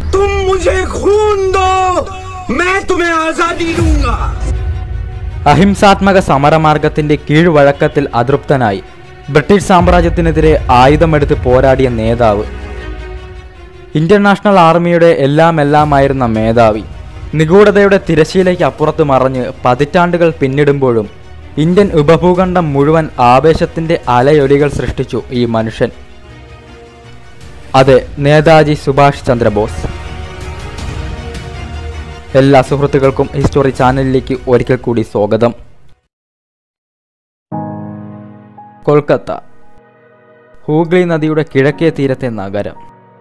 तुम मुझे खून दो मैं तुम्हें आजादी दूंगा അഹിംസാത്മക സമരമാർഗത്തിന്റെ കീഴ്വഴക്കത്തിൽ അതൃപ്തനായി ബ്രിട്ടീഷ് സാമ്രാജ്യത്തിനെതിരെ ആയുധമെടുത്ത് പോരാടിയ നേതാവ് ഇന്ത്യൻ നാഷണൽ ആർമിയുടെ എല്ലാം എല്ലാമായിരുന്ന മേധാവി നിഗൂഢതയുടെ തിരശീലയ്ക്ക് അപ്പുറത്ത് മറഞ്ഞ് പതിറ്റാണ്ടുകൾ പിന്നിടുമ്പോഴും ഇന്ത്യൻ ഉപഭൂഖണ്ഡം മുഴുവൻ ആവേശത്തിന്റെ അലയൊലികൾ സൃഷ്ടിച്ചു ഈ മനുഷ്യൻ അതെ നേതാജി സുഭാഷ് ചന്ദ്രബോസ് എല്ലാ സുഹൃത്തുക്കൾക്കും ഹിസ്റ്റോറി ചാനലിലേക്ക് ഒരിക്കൽ കൂടി സ്വാഗതം കൊൽക്കത്ത ഹൂഗ്ലി നദിയുടെ കിഴക്കേ തീരത്തെ നഗരം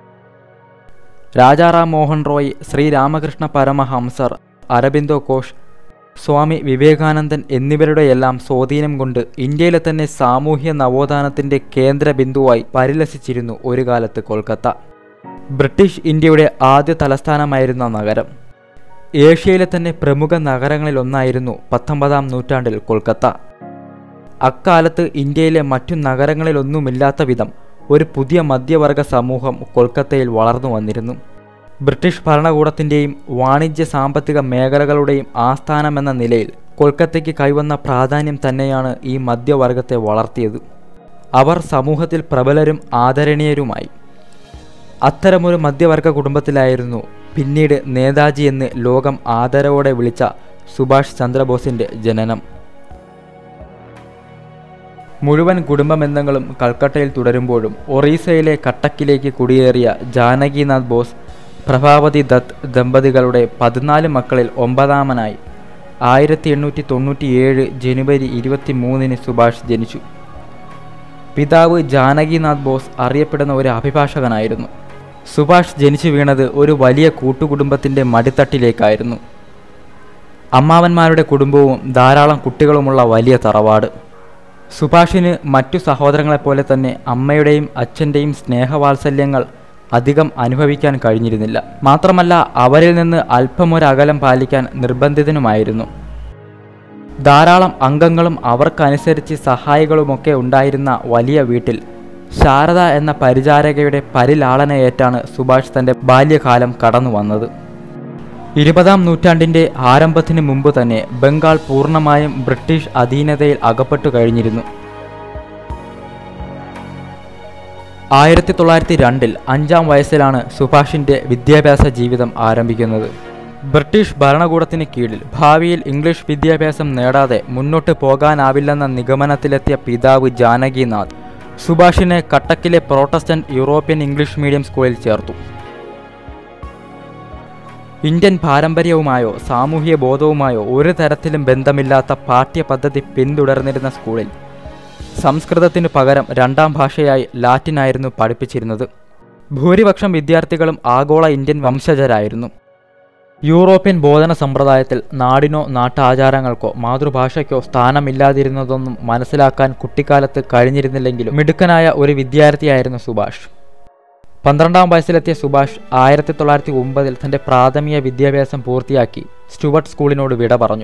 രാജാറാം മോഹൻ റോയ് ശ്രീരാമകൃഷ്ണ പരമഹംസർ അരബിന്ദോ ഘോഷ് സ്വാമി വിവേകാനന്ദൻ എന്നിവരുടെയെല്ലാം സ്വാധീനം കൊണ്ട് ഇന്ത്യയിലെ തന്നെ സാമൂഹ്യ നവോത്ഥാനത്തിന്റെ കേന്ദ്ര ബിന്ദുവായി പരിലസിച്ചിരുന്നു ഒരു കാലത്ത് കൊൽക്കത്ത ബ്രിട്ടീഷ് ഇന്ത്യയുടെ ആദ്യ തലസ്ഥാനമായിരുന്ന നഗരം ഏഷ്യയിലെ തന്നെ പ്രമുഖ നഗരങ്ങളിലൊന്നായിരുന്നു പത്തൊമ്പതാം നൂറ്റാണ്ടിൽ കൊൽക്കത്ത അക്കാലത്ത് ഇന്ത്യയിലെ മറ്റു നഗരങ്ങളിലൊന്നുമില്ലാത്ത വിധം ഒരു പുതിയ മധ്യവർഗ സമൂഹം കൊൽക്കത്തയിൽ വളർന്നു വന്നിരുന്നു ബ്രിട്ടീഷ് ഭരണകൂടത്തിൻ്റെയും വാണിജ്യ സാമ്പത്തിക മേഖലകളുടെയും ആസ്ഥാനമെന്ന നിലയിൽ കൊൽക്കത്തയ്ക്ക് കൈവന്ന പ്രാധാന്യം തന്നെയാണ് ഈ മധ്യവർഗത്തെ വളർത്തിയത് അവർ സമൂഹത്തിൽ പ്രബലരും ആദരണീയരുമായി അത്തരമൊരു മധ്യവർഗ കുടുംബത്തിലായിരുന്നു പിന്നീട് നേതാജി എന്ന് ലോകം ആദരവോടെ വിളിച്ച സുഭാഷ് ചന്ദ്രബോസിന്റെ ജനനം മുഴുവൻ കുടുംബബന്ധങ്ങളും കൽക്കട്ടയിൽ തുടരുമ്പോഴും ഒറീസയിലെ കട്ടക്കിലേക്ക് കുടിയേറിയ ജാനകിനാഥ് ബോസ് പ്രഭാവതി ദത്ത് ദമ്പതികളുടെ പതിനാല് മക്കളിൽ ഒമ്പതാമനായി ആയിരത്തി എണ്ണൂറ്റി തൊണ്ണൂറ്റിയേഴ് ജനുവരി ഇരുപത്തി മൂന്നിന് സുഭാഷ് ജനിച്ചു പിതാവ് ജാനകിനാഥ് ബോസ് അറിയപ്പെടുന്ന ഒരു അഭിഭാഷകനായിരുന്നു സുഭാഷ് ജനിച്ചു വീണത് ഒരു വലിയ കൂട്ടുകുടുംബത്തിൻ്റെ മടിത്തട്ടിലേക്കായിരുന്നു അമ്മാവന്മാരുടെ കുടുംബവും ധാരാളം കുട്ടികളുമുള്ള വലിയ തറവാട് സുഭാഷിന് മറ്റു സഹോദരങ്ങളെപ്പോലെ തന്നെ അമ്മയുടെയും അച്ഛൻ്റെയും സ്നേഹവാത്സല്യങ്ങൾ അധികം അനുഭവിക്കാൻ കഴിഞ്ഞിരുന്നില്ല മാത്രമല്ല അവരിൽ നിന്ന് അല്പമൊരകലം പാലിക്കാൻ നിർബന്ധിതനുമായിരുന്നു ധാരാളം അംഗങ്ങളും അവർക്കനുസരിച്ച് സഹായികളുമൊക്കെ ഉണ്ടായിരുന്ന വലിയ വീട്ടിൽ ശാരദ എന്ന പരിചാരകയുടെ പരിലാളനയേറ്റാണ് സുഭാഷ് തൻ്റെ ബാല്യകാലം കടന്നു വന്നത് ഇരുപതാം നൂറ്റാണ്ടിൻ്റെ ആരംഭത്തിന് മുമ്പ് തന്നെ ബംഗാൾ പൂർണ്ണമായും ബ്രിട്ടീഷ് അധീനതയിൽ അകപ്പെട്ടു കഴിഞ്ഞിരുന്നു ആയിരത്തി തൊള്ളായിരത്തി രണ്ടിൽ അഞ്ചാം വയസ്സിലാണ് സുഭാഷിൻ്റെ വിദ്യാഭ്യാസ ജീവിതം ആരംഭിക്കുന്നത് ബ്രിട്ടീഷ് ഭരണകൂടത്തിന് കീഴിൽ ഭാവിയിൽ ഇംഗ്ലീഷ് വിദ്യാഭ്യാസം നേടാതെ മുന്നോട്ട് പോകാനാവില്ലെന്ന നിഗമനത്തിലെത്തിയ പിതാവ് ജാനകിനാഥ് സുഭാഷിനെ കട്ടക്കിലെ പ്രോട്ടസ്റ്റന്റ് യൂറോപ്യൻ ഇംഗ്ലീഷ് മീഡിയം സ്കൂളിൽ ചേർത്തു ഇന്ത്യൻ പാരമ്പര്യവുമായോ സാമൂഹ്യ ബോധവുമായോ ഒരു തരത്തിലും ബന്ധമില്ലാത്ത പാഠ്യപദ്ധതി പിന്തുടർന്നിരുന്ന സ്കൂളിൽ സംസ്കൃതത്തിനു പകരം രണ്ടാം ഭാഷയായി ലാറ്റിനായിരുന്നു പഠിപ്പിച്ചിരുന്നത് ഭൂരിപക്ഷം വിദ്യാർത്ഥികളും ആഗോള ഇന്ത്യൻ വംശജരായിരുന്നു യൂറോപ്യൻ ബോധന സമ്പ്രദായത്തിൽ നാടിനോ നാട്ടാചാരങ്ങൾക്കോ മാതൃഭാഷയ്ക്കോ സ്ഥാനമില്ലാതിരുന്നതൊന്നും മനസ്സിലാക്കാൻ കുട്ടിക്കാലത്ത് കഴിഞ്ഞിരുന്നില്ലെങ്കിലും മിടുക്കനായ ഒരു വിദ്യാർത്ഥിയായിരുന്നു സുഭാഷ് പന്ത്രണ്ടാം വയസ്സിലെത്തിയ സുഭാഷ് ആയിരത്തി തൊള്ളായിരത്തി ഒമ്പതിൽ തൻ്റെ പ്രാഥമിക വിദ്യാഭ്യാസം പൂർത്തിയാക്കി സ്റ്റുവർട്ട് സ്കൂളിനോട് വിട പറഞ്ഞു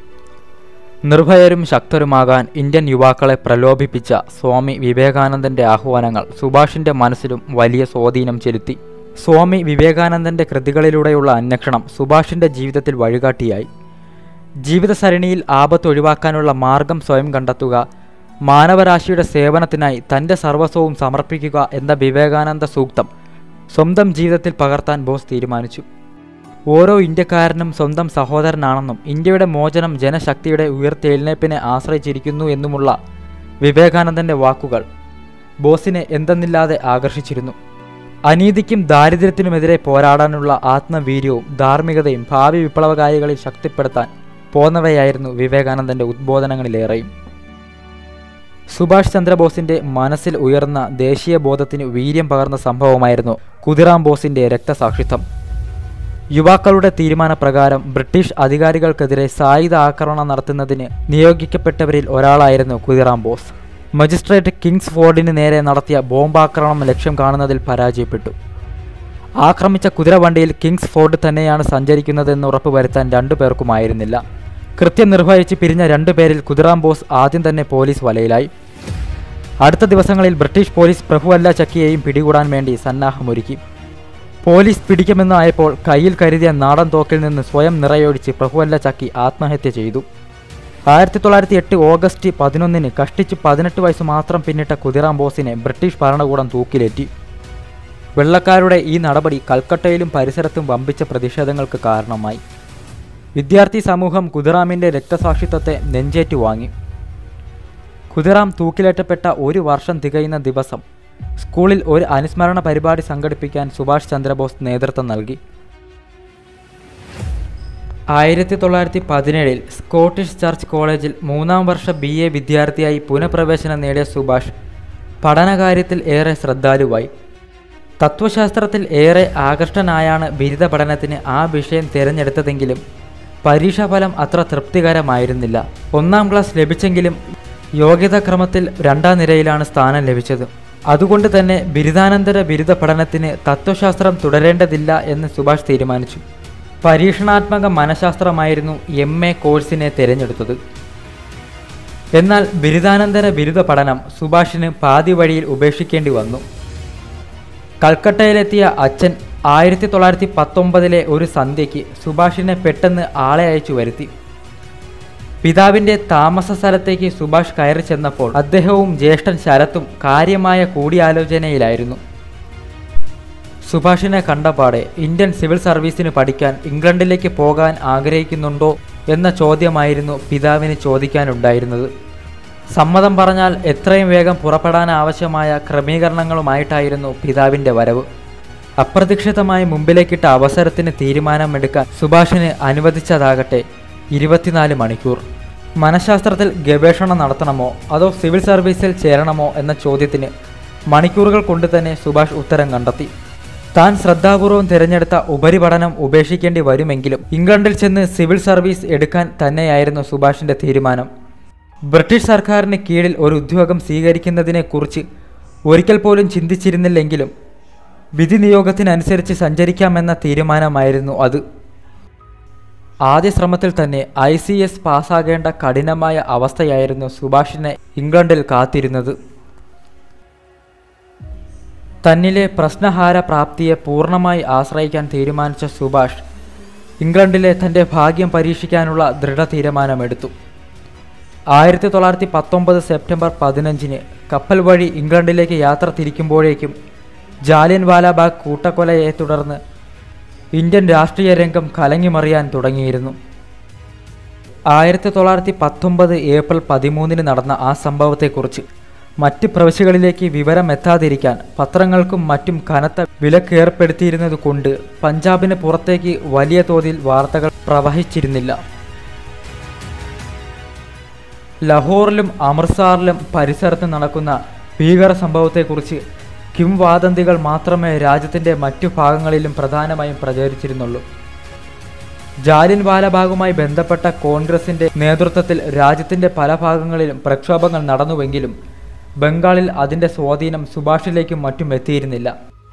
നിർഭയരും ശക്തരുമാകാൻ ഇന്ത്യൻ യുവാക്കളെ പ്രലോഭിപ്പിച്ച സ്വാമി വിവേകാനന്ദന്റെ ആഹ്വാനങ്ങൾ സുഭാഷിന്റെ മനസ്സിലും വലിയ സ്വാധീനം ചെലുത്തി സ്വാമി വിവേകാനന്ദന്റെ കൃതികളിലൂടെയുള്ള അന്വേഷണം സുഭാഷിന്റെ ജീവിതത്തിൽ വഴികാട്ടിയായി ജീവിതസരണിയിൽ ആപത്ത് ഒഴിവാക്കാനുള്ള മാർഗം സ്വയം കണ്ടെത്തുക മാനവരാശിയുടെ സേവനത്തിനായി തൻ്റെ സർവസ്വവും സമർപ്പിക്കുക എന്ന വിവേകാനന്ദ സൂക്തം സ്വന്തം ജീവിതത്തിൽ പകർത്താൻ ബോസ് തീരുമാനിച്ചു ഓരോ ഇന്ത്യക്കാരനും സ്വന്തം സഹോദരനാണെന്നും ഇന്ത്യയുടെ മോചനം ജനശക്തിയുടെ ഉയർത്തെഴുന്നേപ്പിനെ ആശ്രയിച്ചിരിക്കുന്നു എന്നുമുള്ള വിവേകാനന്ദന്റെ വാക്കുകൾ ബോസിനെ എന്തെന്നില്ലാതെ ആകർഷിച്ചിരുന്നു അനീതിക്കും ദാരിദ്ര്യത്തിനുമെതിരെ പോരാടാനുള്ള ആത്മവീര്യവും ധാർമ്മികതയും ഭാവി വിപ്ലവകാരികളിൽ ശക്തിപ്പെടുത്താൻ പോന്നവയായിരുന്നു വിവേകാനന്ദന്റെ ഉദ്ബോധനങ്ങളിലേറെയും സുഭാഷ് ചന്ദ്രബോസിന്റെ മനസ്സിൽ ഉയർന്ന ദേശീയ ബോധത്തിന് വീര്യം പകർന്ന സംഭവമായിരുന്നു കുതിറാം ബോസിന്റെ രക്തസാക്ഷിത്വം യുവാക്കളുടെ തീരുമാനപ്രകാരം ബ്രിട്ടീഷ് അധികാരികൾക്കെതിരെ സായുധ ആക്രമണം നടത്തുന്നതിന് നിയോഗിക്കപ്പെട്ടവരിൽ ഒരാളായിരുന്നു കുതിറാം ബോസ് മജിസ്ട്രേറ്റ് കിങ്സ് ഫോർഡിന് നേരെ നടത്തിയ ബോംബാക്രമണം ലക്ഷ്യം കാണുന്നതിൽ പരാജയപ്പെട്ടു ആക്രമിച്ച കുതിരവണ്ടിയിൽ കിങ്സ് ഫോർഡ് തന്നെയാണ് സഞ്ചരിക്കുന്നതെന്ന് ഉറപ്പുവരുത്താൻ രണ്ടു പേർക്കുമായിരുന്നില്ല കൃത്യം നിർവഹിച്ച് പിരിഞ്ഞ രണ്ടുപേരിൽ കുതിറാം ബോസ് ആദ്യം തന്നെ പോലീസ് വലയിലായി അടുത്ത ദിവസങ്ങളിൽ ബ്രിട്ടീഷ് പോലീസ് പ്രഭുവല്ല ചക്കിയെയും പിടികൂടാൻ വേണ്ടി സന്നാഹമൊരുക്കി പോലീസ് പിടിക്കുമെന്നായപ്പോൾ കയ്യിൽ കരുതിയ നാടൻ തോക്കിൽ നിന്ന് സ്വയം നിറയൊഴിച്ച് പ്രഫുവല്ല ചക്കി ആത്മഹത്യ ചെയ്തു ആയിരത്തി തൊള്ളായിരത്തി എട്ട് ഓഗസ്റ്റ് പതിനൊന്നിന് കഷ്ടിച്ച് പതിനെട്ട് വയസ്സ് മാത്രം പിന്നിട്ട കുതിറാം ബോസിനെ ബ്രിട്ടീഷ് ഭരണകൂടം തൂക്കിലേറ്റി വെള്ളക്കാരുടെ ഈ നടപടി കൽക്കട്ടയിലും പരിസരത്തും വമ്പിച്ച പ്രതിഷേധങ്ങൾക്ക് കാരണമായി വിദ്യാർത്ഥി സമൂഹം കുതിറാമിൻ്റെ രക്തസാക്ഷിത്വത്തെ നെഞ്ചേറ്റു വാങ്ങി കുതിറാം തൂക്കിലേറ്റപ്പെട്ട ഒരു വർഷം തികയുന്ന ദിവസം സ്കൂളിൽ ഒരു അനുസ്മരണ പരിപാടി സംഘടിപ്പിക്കാൻ സുഭാഷ് ചന്ദ്രബോസ് നേതൃത്വം നൽകി ആയിരത്തി തൊള്ളായിരത്തി പതിനേഴിൽ സ്കോട്ടിഷ് ചർച്ച് കോളേജിൽ മൂന്നാം വർഷ ബി എ വിദ്യാർത്ഥിയായി പുനഃപ്രവേശനം നേടിയ സുഭാഷ് പഠനകാര്യത്തിൽ ഏറെ ശ്രദ്ധാലുവായി തത്വശാസ്ത്രത്തിൽ ഏറെ ആകർഷ്ടനായാണ് ബിരുദ പഠനത്തിന് ആ വിഷയം തിരഞ്ഞെടുത്തതെങ്കിലും പരീക്ഷാഫലം അത്ര തൃപ്തികരമായിരുന്നില്ല ഒന്നാം ക്ലാസ് ലഭിച്ചെങ്കിലും യോഗ്യതാക്രമത്തിൽ രണ്ടാം നിരയിലാണ് സ്ഥാനം ലഭിച്ചത് അതുകൊണ്ട് തന്നെ ബിരുദാനന്തര ബിരുദ പഠനത്തിന് തത്വശാസ്ത്രം തുടരേണ്ടതില്ല എന്ന് സുഭാഷ് തീരുമാനിച്ചു പരീക്ഷണാത്മക മനഃശാസ്ത്രമായിരുന്നു എം എ കോഴ്സിനെ തിരഞ്ഞെടുത്തത് എന്നാൽ ബിരുദാനന്തര ബിരുദ പഠനം സുഭാഷിന് പാതി വഴിയിൽ ഉപേക്ഷിക്കേണ്ടി വന്നു കൽക്കട്ടയിലെത്തിയ അച്ഛൻ ആയിരത്തി തൊള്ളായിരത്തി പത്തൊമ്പതിലെ ഒരു സന്ധ്യയ്ക്ക് സുഭാഷിനെ പെട്ടെന്ന് ആളെ അയച്ചു വരുത്തി പിതാവിന്റെ താമസ സ്ഥലത്തേക്ക് സുഭാഷ് കയറി ചെന്നപ്പോൾ അദ്ദേഹവും ജ്യേഷ്ഠൻ ശരത്തും കാര്യമായ കൂടിയാലോചനയിലായിരുന്നു സുഭാഷിനെ കണ്ടപാടെ ഇന്ത്യൻ സിവിൽ സർവീസിന് പഠിക്കാൻ ഇംഗ്ലണ്ടിലേക്ക് പോകാൻ ആഗ്രഹിക്കുന്നുണ്ടോ എന്ന ചോദ്യമായിരുന്നു പിതാവിന് ചോദിക്കാനുണ്ടായിരുന്നത് സമ്മതം പറഞ്ഞാൽ എത്രയും വേഗം പുറപ്പെടാൻ ആവശ്യമായ ക്രമീകരണങ്ങളുമായിട്ടായിരുന്നു പിതാവിൻ്റെ വരവ് അപ്രതീക്ഷിതമായി മുമ്പിലേക്കിട്ട അവസരത്തിന് തീരുമാനമെടുക്കാൻ സുഭാഷിന് അനുവദിച്ചതാകട്ടെ ഇരുപത്തിനാല് മണിക്കൂർ മനഃശാസ്ത്രത്തിൽ ഗവേഷണം നടത്തണമോ അതോ സിവിൽ സർവീസിൽ ചേരണമോ എന്ന ചോദ്യത്തിന് മണിക്കൂറുകൾ കൊണ്ട് തന്നെ സുഭാഷ് ഉത്തരം കണ്ടെത്തി താൻ ശ്രദ്ധാപൂർവം തിരഞ്ഞെടുത്ത ഉപരിപഠനം ഉപേക്ഷിക്കേണ്ടി വരുമെങ്കിലും ഇംഗ്ലണ്ടിൽ ചെന്ന് സിവിൽ സർവീസ് എടുക്കാൻ തന്നെയായിരുന്നു സുഭാഷിന്റെ തീരുമാനം ബ്രിട്ടീഷ് സർക്കാരിന് കീഴിൽ ഒരു ഉദ്യോഗം സ്വീകരിക്കുന്നതിനെക്കുറിച്ച് ഒരിക്കൽ പോലും ചിന്തിച്ചിരുന്നില്ലെങ്കിലും വിധി നിയോഗത്തിനനുസരിച്ച് സഞ്ചരിക്കാമെന്ന തീരുമാനമായിരുന്നു അത് ആദ്യ ശ്രമത്തിൽ തന്നെ ഐ സി എസ് പാസ്സാകേണ്ട കഠിനമായ അവസ്ഥയായിരുന്നു സുഭാഷിനെ ഇംഗ്ലണ്ടിൽ കാത്തിരുന്നത് തന്നിലെ പ്രശ്നഹാര പ്രാപ്തിയെ പൂർണ്ണമായി ആശ്രയിക്കാൻ തീരുമാനിച്ച സുഭാഷ് ഇംഗ്ലണ്ടിലെ തൻ്റെ ഭാഗ്യം പരീക്ഷിക്കാനുള്ള ദൃഢ തീരുമാനമെടുത്തു ആയിരത്തി തൊള്ളായിരത്തി പത്തൊമ്പത് സെപ്റ്റംബർ പതിനഞ്ചിന് കപ്പൽ വഴി ഇംഗ്ലണ്ടിലേക്ക് യാത്ര തിരിക്കുമ്പോഴേക്കും ജാലിയൻ വാലാബാഗ് കൂട്ടക്കൊലയെ തുടർന്ന് ഇന്ത്യൻ രാഷ്ട്രീയ രംഗം കലങ്ങിമറിയാൻ തുടങ്ങിയിരുന്നു ആയിരത്തി തൊള്ളായിരത്തി പത്തൊമ്പത് ഏപ്രിൽ പതിമൂന്നിന് നടന്ന ആ സംഭവത്തെക്കുറിച്ച് മറ്റ് പ്രവിശ്യകളിലേക്ക് വിവരം എത്താതിരിക്കാൻ പത്രങ്ങൾക്കും മറ്റും കനത്ത വിലക്ക് ഏർപ്പെടുത്തിയിരുന്നത് കൊണ്ട് പഞ്ചാബിന് പുറത്തേക്ക് വലിയ തോതിൽ വാർത്തകൾ പ്രവഹിച്ചിരുന്നില്ല ലഹോറിലും അമൃത്സാറിലും പരിസരത്ത് നടക്കുന്ന ഭീകര സംഭവത്തെക്കുറിച്ച് കിംവാദന്തികൾ മാത്രമേ രാജ്യത്തിൻ്റെ മറ്റു ഭാഗങ്ങളിലും പ്രധാനമായും പ്രചരിച്ചിരുന്നുള്ളൂ ജാലിയൻ വാലബാഗുമായി ബന്ധപ്പെട്ട കോൺഗ്രസിന്റെ നേതൃത്വത്തിൽ രാജ്യത്തിന്റെ പല ഭാഗങ്ങളിലും പ്രക്ഷോഭങ്ങൾ നടന്നുവെങ്കിലും ബംഗാളിൽ അതിന്റെ സ്വാധീനം സുഭാഷിലേക്കും മറ്റും എത്തിയിരുന്നില്ല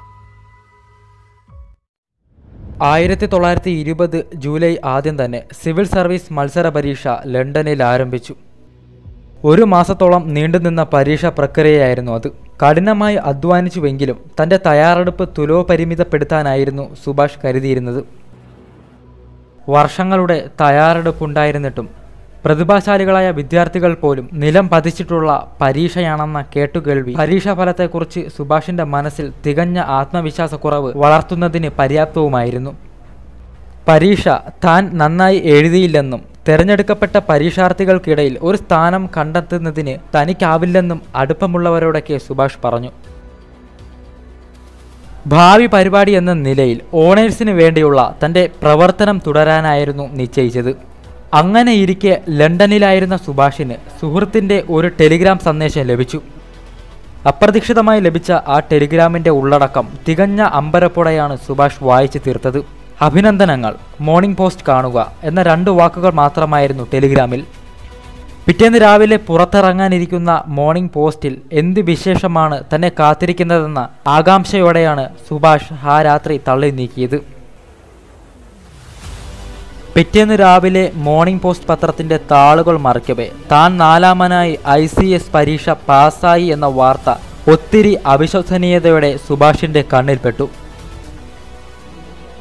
ആയിരത്തി തൊള്ളായിരത്തി ഇരുപത് ജൂലൈ ആദ്യം തന്നെ സിവിൽ സർവീസ് മത്സര പരീക്ഷ ലണ്ടനിൽ ആരംഭിച്ചു ഒരു മാസത്തോളം നീണ്ടുനിന്ന പരീക്ഷാ പ്രക്രിയയായിരുന്നു അത് കഠിനമായി അധ്വാനിച്ചുവെങ്കിലും തൻ്റെ തയ്യാറെടുപ്പ് തുലോപരിമിതപ്പെടുത്താനായിരുന്നു സുഭാഷ് കരുതിയിരുന്നത് വർഷങ്ങളുടെ തയ്യാറെടുപ്പുണ്ടായിരുന്നിട്ടും പ്രതിഭാശാലികളായ വിദ്യാർത്ഥികൾ പോലും നിലം പതിച്ചിട്ടുള്ള പരീക്ഷയാണെന്ന കേട്ടുകേൾവി പരീക്ഷാഫലത്തെക്കുറിച്ച് സുഭാഷിന്റെ മനസ്സിൽ തികഞ്ഞ ആത്മവിശ്വാസക്കുറവ് വളർത്തുന്നതിന് പര്യാപ്തവുമായിരുന്നു പരീക്ഷ താൻ നന്നായി എഴുതിയില്ലെന്നും തെരഞ്ഞെടുക്കപ്പെട്ട പരീക്ഷാർത്ഥികൾക്കിടയിൽ ഒരു സ്ഥാനം കണ്ടെത്തുന്നതിന് തനിക്കാവില്ലെന്നും അടുപ്പമുള്ളവരോടൊക്കെ സുഭാഷ് പറഞ്ഞു ഭാവി പരിപാടി എന്ന നിലയിൽ ഓണേഴ്സിന് വേണ്ടിയുള്ള തൻ്റെ പ്രവർത്തനം തുടരാനായിരുന്നു നിശ്ചയിച്ചത് അങ്ങനെ ഇരിക്കെ ലണ്ടനിലായിരുന്ന സുഭാഷിന് സുഹൃത്തിൻ്റെ ഒരു ടെലിഗ്രാം സന്ദേശം ലഭിച്ചു അപ്രതീക്ഷിതമായി ലഭിച്ച ആ ടെലിഗ്രാമിൻ്റെ ഉള്ളടക്കം തികഞ്ഞ അമ്പരപ്പോടെയാണ് സുഭാഷ് വായിച്ചു തീർത്തത് അഭിനന്ദനങ്ങൾ മോർണിംഗ് പോസ്റ്റ് കാണുക എന്ന രണ്ട് വാക്കുകൾ മാത്രമായിരുന്നു ടെലിഗ്രാമിൽ പിറ്റേന്ന് രാവിലെ പുറത്തിറങ്ങാനിരിക്കുന്ന മോർണിംഗ് പോസ്റ്റിൽ എന്ത് വിശേഷമാണ് തന്നെ കാത്തിരിക്കുന്നതെന്ന ആകാംക്ഷയോടെയാണ് സുഭാഷ് ആ രാത്രി തള്ളി നീക്കിയത് പിറ്റേന്ന് രാവിലെ മോർണിംഗ് പോസ്റ്റ് പത്രത്തിന്റെ താളുകൾ മറിക്കവേ താൻ നാലാമനായി ഐ സി എസ് പരീക്ഷ പാസ്സായി എന്ന വാർത്ത ഒത്തിരി അവിശ്വസനീയതയോടെ സുഭാഷിന്റെ കണ്ണിൽപ്പെട്ടു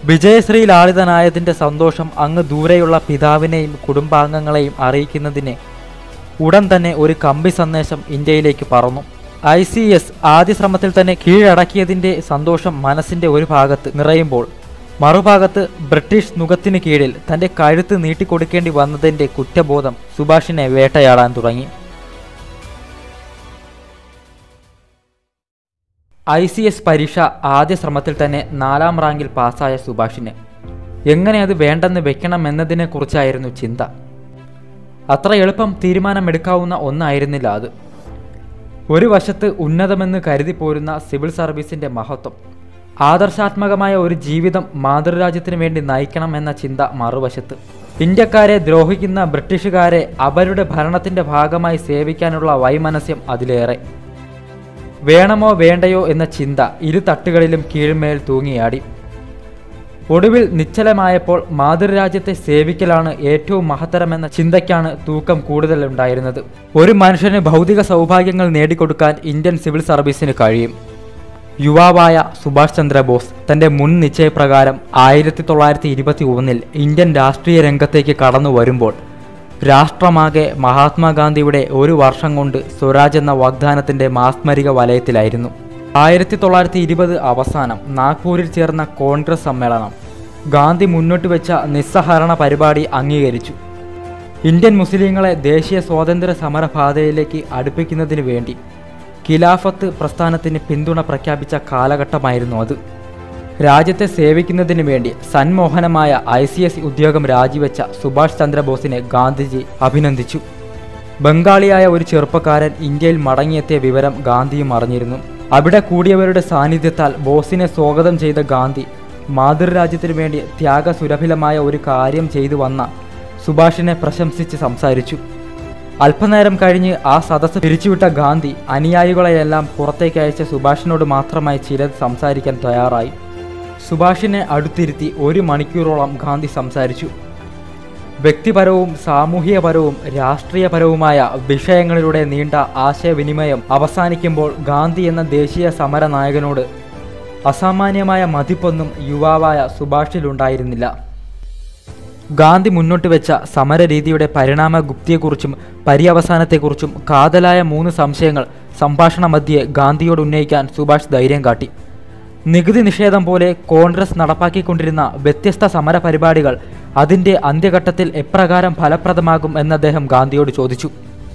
വിജയശ്രീ ലാളിതനായതിൻ്റെ സന്തോഷം അങ്ങ് ദൂരെയുള്ള പിതാവിനെയും കുടുംബാംഗങ്ങളെയും അറിയിക്കുന്നതിന് ഉടൻ തന്നെ ഒരു കമ്പി സന്ദേശം ഇന്ത്യയിലേക്ക് പറന്നു ഐ സി എസ് ആദ്യ ശ്രമത്തിൽ തന്നെ കീഴടക്കിയതിൻ്റെ സന്തോഷം മനസ്സിൻ്റെ ഒരു ഭാഗത്ത് നിറയുമ്പോൾ മറുഭാഗത്ത് ബ്രിട്ടീഷ് നുഖത്തിന് കീഴിൽ തൻ്റെ കഴുത്ത് നീട്ടിക്കൊടുക്കേണ്ടി വന്നതിൻ്റെ കുറ്റബോധം സുഭാഷിനെ വേട്ടയാടാൻ തുടങ്ങി ഐ സി എസ് പരീക്ഷ ആദ്യ ശ്രമത്തിൽ തന്നെ നാലാം റാങ്കിൽ പാസ്സായ സുഭാഷിന് എങ്ങനെ അത് വേണ്ടെന്ന് വെക്കണമെന്നതിനെക്കുറിച്ചായിരുന്നു ചിന്ത അത്ര എളുപ്പം തീരുമാനമെടുക്കാവുന്ന ഒന്നായിരുന്നില്ല അത് ഒരു വശത്ത് ഉന്നതമെന്ന് കരുതി പോരുന്ന സിവിൽ സർവീസിന്റെ മഹത്വം ആദർശാത്മകമായ ഒരു ജീവിതം മാതൃരാജ്യത്തിന് വേണ്ടി നയിക്കണം എന്ന ചിന്ത മറുവശത്ത് ഇന്ത്യക്കാരെ ദ്രോഹിക്കുന്ന ബ്രിട്ടീഷുകാരെ അവരുടെ ഭരണത്തിന്റെ ഭാഗമായി സേവിക്കാനുള്ള വൈമനസ്യം അതിലേറെ വേണമോ വേണ്ടയോ എന്ന ചിന്ത ഇരു തട്ടുകളിലും കീഴ്മേൽ തൂങ്ങിയാടി ഒടുവിൽ നിശ്ചലമായപ്പോൾ മാതൃരാജ്യത്തെ സേവിക്കലാണ് ഏറ്റവും മഹത്തരമെന്ന ചിന്തയ്ക്കാണ് തൂക്കം കൂടുതൽ ഉണ്ടായിരുന്നത് ഒരു മനുഷ്യന് ഭൗതിക സൗഭാഗ്യങ്ങൾ നേടിക്കൊടുക്കാൻ ഇന്ത്യൻ സിവിൽ സർവീസിന് കഴിയും യുവാവായ സുഭാഷ് ചന്ദ്രബോസ് തന്റെ മുൻ നിശ്ചയപ്രകാരം ആയിരത്തി തൊള്ളായിരത്തി ഇരുപത്തി ഒന്നിൽ ഇന്ത്യൻ രാഷ്ട്രീയ രംഗത്തേക്ക് കടന്നു വരുമ്പോൾ രാഷ്ട്രമാകെ മഹാത്മാഗാന്ധിയുടെ ഒരു വർഷം കൊണ്ട് സ്വരാജ് എന്ന വാഗ്ദാനത്തിന്റെ മാസ്മരിക വലയത്തിലായിരുന്നു ആയിരത്തി തൊള്ളായിരത്തി ഇരുപത് അവസാനം നാഗ്പൂരിൽ ചേർന്ന കോൺഗ്രസ് സമ്മേളനം ഗാന്ധി മുന്നോട്ട് വെച്ച നിസ്സഹരണ പരിപാടി അംഗീകരിച്ചു ഇന്ത്യൻ മുസ്ലിങ്ങളെ ദേശീയ സ്വാതന്ത്ര്യ സമരപാതയിലേക്ക് അടുപ്പിക്കുന്നതിന് വേണ്ടി ഖിലാഫത്ത് പ്രസ്ഥാനത്തിന് പിന്തുണ പ്രഖ്യാപിച്ച കാലഘട്ടമായിരുന്നു അത് രാജ്യത്തെ സേവിക്കുന്നതിന് വേണ്ടി സന്മോഹനമായ ഐ സി എസ് ഉദ്യോഗം രാജിവെച്ച സുഭാഷ് ചന്ദ്രബോസിനെ ഗാന്ധിജി അഭിനന്ദിച്ചു ബംഗാളിയായ ഒരു ചെറുപ്പക്കാരൻ ഇന്ത്യയിൽ മടങ്ങിയെത്തിയ വിവരം ഗാന്ധിയും അറിഞ്ഞിരുന്നു അവിടെ കൂടിയവരുടെ സാന്നിധ്യത്താൽ ബോസിനെ സ്വാഗതം ചെയ്ത ഗാന്ധി മാതൃരാജ്യത്തിനു വേണ്ടി ത്യാഗസുരഭിലമായ ഒരു കാര്യം ചെയ്തു വന്ന സുഭാഷിനെ പ്രശംസിച്ച് സംസാരിച്ചു അല്പനേരം കഴിഞ്ഞ് ആ സദസ്സ് പിരിച്ചുവിട്ട ഗാന്ധി അനുയായികളെയെല്ലാം പുറത്തേക്ക് അയച്ച സുഭാഷിനോട് മാത്രമായി ചിലത് സംസാരിക്കാൻ തയ്യാറായി സുഭാഷിനെ അടുത്തിരുത്തി ഒരു മണിക്കൂറോളം ഗാന്ധി സംസാരിച്ചു വ്യക്തിപരവും സാമൂഹികപരവും രാഷ്ട്രീയപരവുമായ വിഷയങ്ങളിലൂടെ നീണ്ട ആശയവിനിമയം അവസാനിക്കുമ്പോൾ ഗാന്ധി എന്ന ദേശീയ സമര നായകനോട് അസാമാന്യമായ മതിപ്പൊന്നും യുവാവായ സുഭാഷിലുണ്ടായിരുന്നില്ല ഗാന്ധി മുന്നോട്ട് വെച്ച സമരരീതിയുടെ പരിണാമഗുപ്തിയെക്കുറിച്ചും പര്യവസാനത്തെക്കുറിച്ചും കാതലായ മൂന്ന് സംശയങ്ങൾ സംഭാഷണ മധ്യേ ഗാന്ധിയോട് ഉന്നയിക്കാൻ സുഭാഷ് ധൈര്യം കാട്ടി നികുതി നിഷേധം പോലെ കോൺഗ്രസ് നടപ്പാക്കിക്കൊണ്ടിരുന്ന വ്യത്യസ്ത സമര പരിപാടികൾ അതിൻ്റെ അന്ത്യഘട്ടത്തിൽ എപ്രകാരം ഫലപ്രദമാകും എന്ന് അദ്ദേഹം ഗാന്ധിയോട് ചോദിച്ചു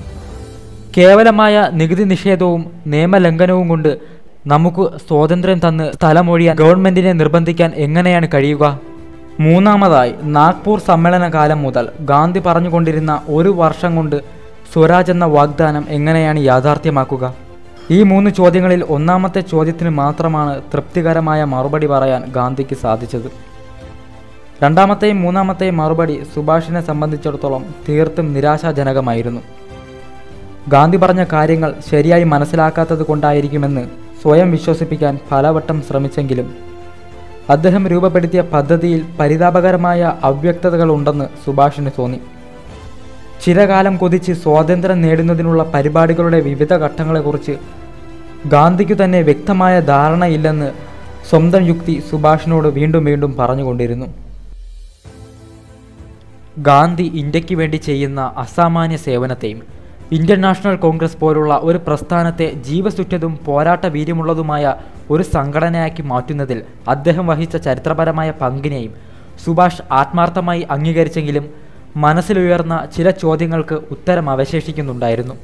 കേവലമായ നികുതി നിഷേധവും നിയമലംഘനവും കൊണ്ട് നമുക്ക് സ്വാതന്ത്ര്യം തന്ന് സ്ഥലമൊഴിയാൻ ഗവൺമെന്റിനെ നിർബന്ധിക്കാൻ എങ്ങനെയാണ് കഴിയുക മൂന്നാമതായി നാഗ്പൂർ സമ്മേളന കാലം മുതൽ ഗാന്ധി പറഞ്ഞുകൊണ്ടിരുന്ന ഒരു വർഷം കൊണ്ട് സ്വരാജ് എന്ന വാഗ്ദാനം എങ്ങനെയാണ് യാഥാർത്ഥ്യമാക്കുക ഈ മൂന്ന് ചോദ്യങ്ങളിൽ ഒന്നാമത്തെ ചോദ്യത്തിന് മാത്രമാണ് തൃപ്തികരമായ മറുപടി പറയാൻ ഗാന്ധിക്ക് സാധിച്ചത് രണ്ടാമത്തെയും മൂന്നാമത്തെയും മറുപടി സുഭാഷിനെ സംബന്ധിച്ചിടത്തോളം തീർത്തും നിരാശാജനകമായിരുന്നു ഗാന്ധി പറഞ്ഞ കാര്യങ്ങൾ ശരിയായി മനസ്സിലാക്കാത്തത് കൊണ്ടായിരിക്കുമെന്ന് സ്വയം വിശ്വസിപ്പിക്കാൻ പലവട്ടം ശ്രമിച്ചെങ്കിലും അദ്ദേഹം രൂപപ്പെടുത്തിയ പദ്ധതിയിൽ പരിതാപകരമായ അവ്യക്തതകളുണ്ടെന്ന് സുഭാഷിന് തോന്നി ചിരകാലം കൊതിച്ച് സ്വാതന്ത്ര്യം നേടുന്നതിനുള്ള പരിപാടികളുടെ വിവിധ ഘട്ടങ്ങളെക്കുറിച്ച് ഗാന്ധിക്കു തന്നെ വ്യക്തമായ ധാരണയില്ലെന്ന് സ്വന്തം യുക്തി സുഭാഷിനോട് വീണ്ടും വീണ്ടും പറഞ്ഞുകൊണ്ടിരുന്നു ഗാന്ധി ഇന്ത്യക്ക് വേണ്ടി ചെയ്യുന്ന അസാമാന്യ സേവനത്തെയും ഇന്ത്യൻ നാഷണൽ കോൺഗ്രസ് പോലുള്ള ഒരു പ്രസ്ഥാനത്തെ ജീവസുറ്റതും പോരാട്ട വീര്യമുള്ളതുമായ ഒരു സംഘടനയാക്കി മാറ്റുന്നതിൽ അദ്ദേഹം വഹിച്ച ചരിത്രപരമായ പങ്കിനെയും സുഭാഷ് ആത്മാർത്ഥമായി അംഗീകരിച്ചെങ്കിലും മനസ്സിലുയർന്ന ചില ചോദ്യങ്ങൾക്ക് ഉത്തരം അവശേഷിക്കുന്നുണ്ടായിരുന്നു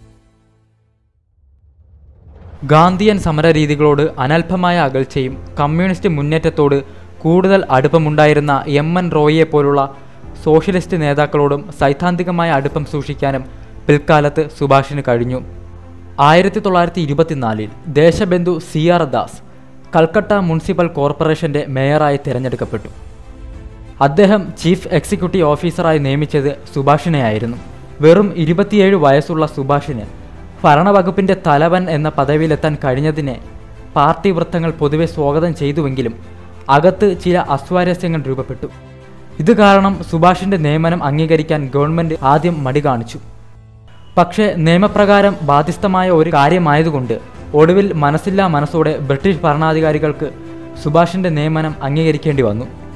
ഗാന്ധിയൻ സമരരീതികളോട് അനൽപമായ അകൽച്ചയും കമ്മ്യൂണിസ്റ്റ് മുന്നേറ്റത്തോട് കൂടുതൽ അടുപ്പമുണ്ടായിരുന്ന എം എൻ റോയിയെ പോലുള്ള സോഷ്യലിസ്റ്റ് നേതാക്കളോടും സൈദ്ധാന്തികമായ അടുപ്പം സൂക്ഷിക്കാനും പിൽക്കാലത്ത് സുഭാഷിന് കഴിഞ്ഞു ആയിരത്തി തൊള്ളായിരത്തി ഇരുപത്തിനാലിൽ Deshbandhu C R Das Calcutta municipal കോർപ്പറേഷന്റെ മേയറായി തിരഞ്ഞെടുക്കപ്പെട്ടു അദ്ദേഹം ചീഫ് എക്സിക്യൂട്ടീവ് ഓഫീസറായി നിയമിച്ചത് സുഭാഷിനെയായിരുന്നു വെറും ഇരുപത്തിയേഴ് വയസ്സുള്ള സുഭാഷിന് ഭരണവകുപ്പിന്റെ തലവൻ എന്ന പദവിയിലെത്താൻ കഴിഞ്ഞതിനെ പാർട്ടി വൃത്തങ്ങൾ പൊതുവെ സ്വാഗതം ചെയ്തുവെങ്കിലും അകത്ത് ചില അസ്വാരസ്യങ്ങൾ രൂപപ്പെട്ടു ഇത് കാരണം സുഭാഷിന്റെ നിയമനം അംഗീകരിക്കാൻ ഗവൺമെന്റ് ആദ്യം മടി കാണിച്ചു പക്ഷേ നിയമപ്രകാരം ബാധ്യസ്ഥമായ ഒരു കാര്യമായതുകൊണ്ട് ഒടുവിൽ മനസ്സില്ലാ മനസ്സോടെ ബ്രിട്ടീഷ് ഭരണാധികാരികൾക്ക് സുഭാഷിന്റെ നിയമനം അംഗീകരിക്കേണ്ടി വന്നു